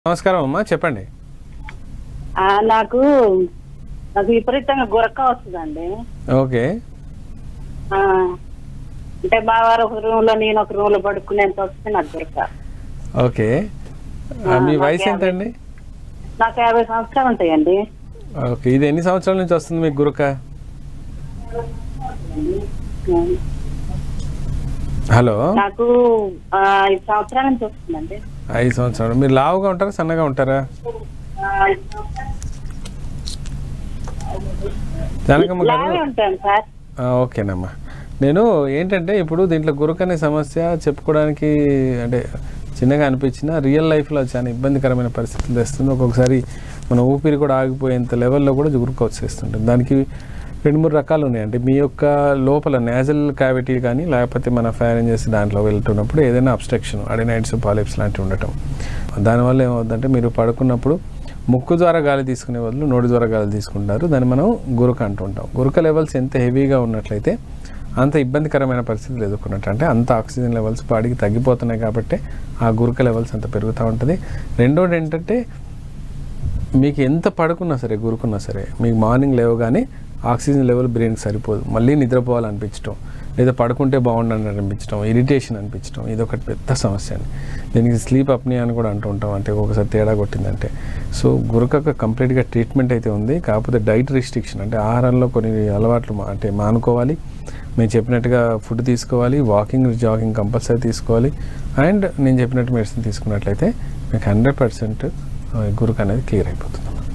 నమస్కారం అమ్మా చెప్పండి ఆ, నాకు నాకు విపరీతంగా గురక వస్తుందండి ఓకే ఆ, అంటే బావారు ఒక రూమ్ లో నేను ఒక రూమ్ లో పడుకునేంత వస్తుంది నాకు గురక ఓకే ఆ, మీ వయసు ఎంతండి నాకు యాభై సంవత్సరాలు ఉంటాయండి ఓకే ఇది ఎన్ని సంవత్సరాల నుంచి వస్తుంది మీకు గురక హలో నాకు ఆ, ఐదు సంవత్సరాల నుంచి వస్తుందండి ఐదు సంవత్సరాలు మీరు లావుగా ఉంటారా సన్నగా ఉంటారా ఆ, ఐదు సంవత్సరాలు జనకమ్మ లావే గారు ఉంటాను సార్ ఆ, ఓకేనమ్మా నేను ఏంటంటే ఇప్పుడు దీంట్లో గురక అనే సమస్య చెప్పుకోవడానికి అంటే చిన్నగా అనిపించిన రియల్ లైఫ్లో చాలా ఇబ్బందికరమైన పరిస్థితులు తెస్తుంది ఒక్కొక్కసారి మన ఊపిరి కూడా ఆగిపోయేంత లెవెల్లో కూడా గురక వచ్చేస్తుంటుంది దానికి రెండు మూడు రకాలు ఉన్నాయి అంటే మీ యొక్క లోపల నేజల్ క్యావిటీ కానీ లేకపోతే మన ఫ్యారెంజెస్ దాంట్లో వెళ్తున్నప్పుడు ఏదైనా అబ్స్ట్రక్షన్ అడినైట్స్ పాలిప్స్ లాంటివి ఉండటం దానివల్ల ఏమవుతుందంటే మీరు పడుకున్నప్పుడు ముక్కు ద్వారా గాలి తీసుకునే బదులు నోటి ద్వారా గాలి తీసుకుంటారు దాన్ని మనం గురక అంటుంటాం గురక లెవెల్స్ ఎంత హెవీగా ఉన్నట్లయితే అంత ఇబ్బందికరమైన పరిస్థితులు ఎదుర్కొన్నట్టు అంటే అంత ఆక్సిజన్ లెవెల్స్ బాడీకి తగ్గిపోతున్నాయి కాబట్టి ఆ గురక లెవెల్స్ అంత పెరుగుతూ ఉంటుంది రెండోది ఏంటంటే మీకు ఎంత పడుకున్నా సరే గురుకున్నా సరే మీకు మార్నింగ్ లేవగానే ఆక్సిజన్ లెవెల్ బ్రెయిన్కి సరిపోదు మళ్ళీ నిద్రపోవాలనిపించడం లేదా పడుకుంటే బాగుండని అనిపించడం ఇరిటేషన్ అనిపించడం ఇది ఒకటి పెద్ద సమస్య అండి దీనికి స్లీప్ అప్ని అని కూడా అంటూ ఉంటాం అంటే ఒకసారి తేడా కొట్టిందంటే సో గురకకు కంప్లీట్గా ట్రీట్మెంట్ అయితే ఉంది కాకపోతే డైట్ రిస్ట్రిక్షన్ అంటే ఆహారంలో కొన్ని అలవాట్లు మా- అంటే మానుకోవాలి మేము చెప్పినట్టుగా ఫుడ్ తీసుకోవాలి వాకింగ్ జాగింగ్ కంపల్సరీ తీసుకోవాలి అండ్ నేను చెప్పినట్టు మెడిసిన్ తీసుకున్నట్లయితే మీకు హండ్రెడ్ పర్సెంట్ గురుకు అనేది క్లియర్ అయిపోతుంది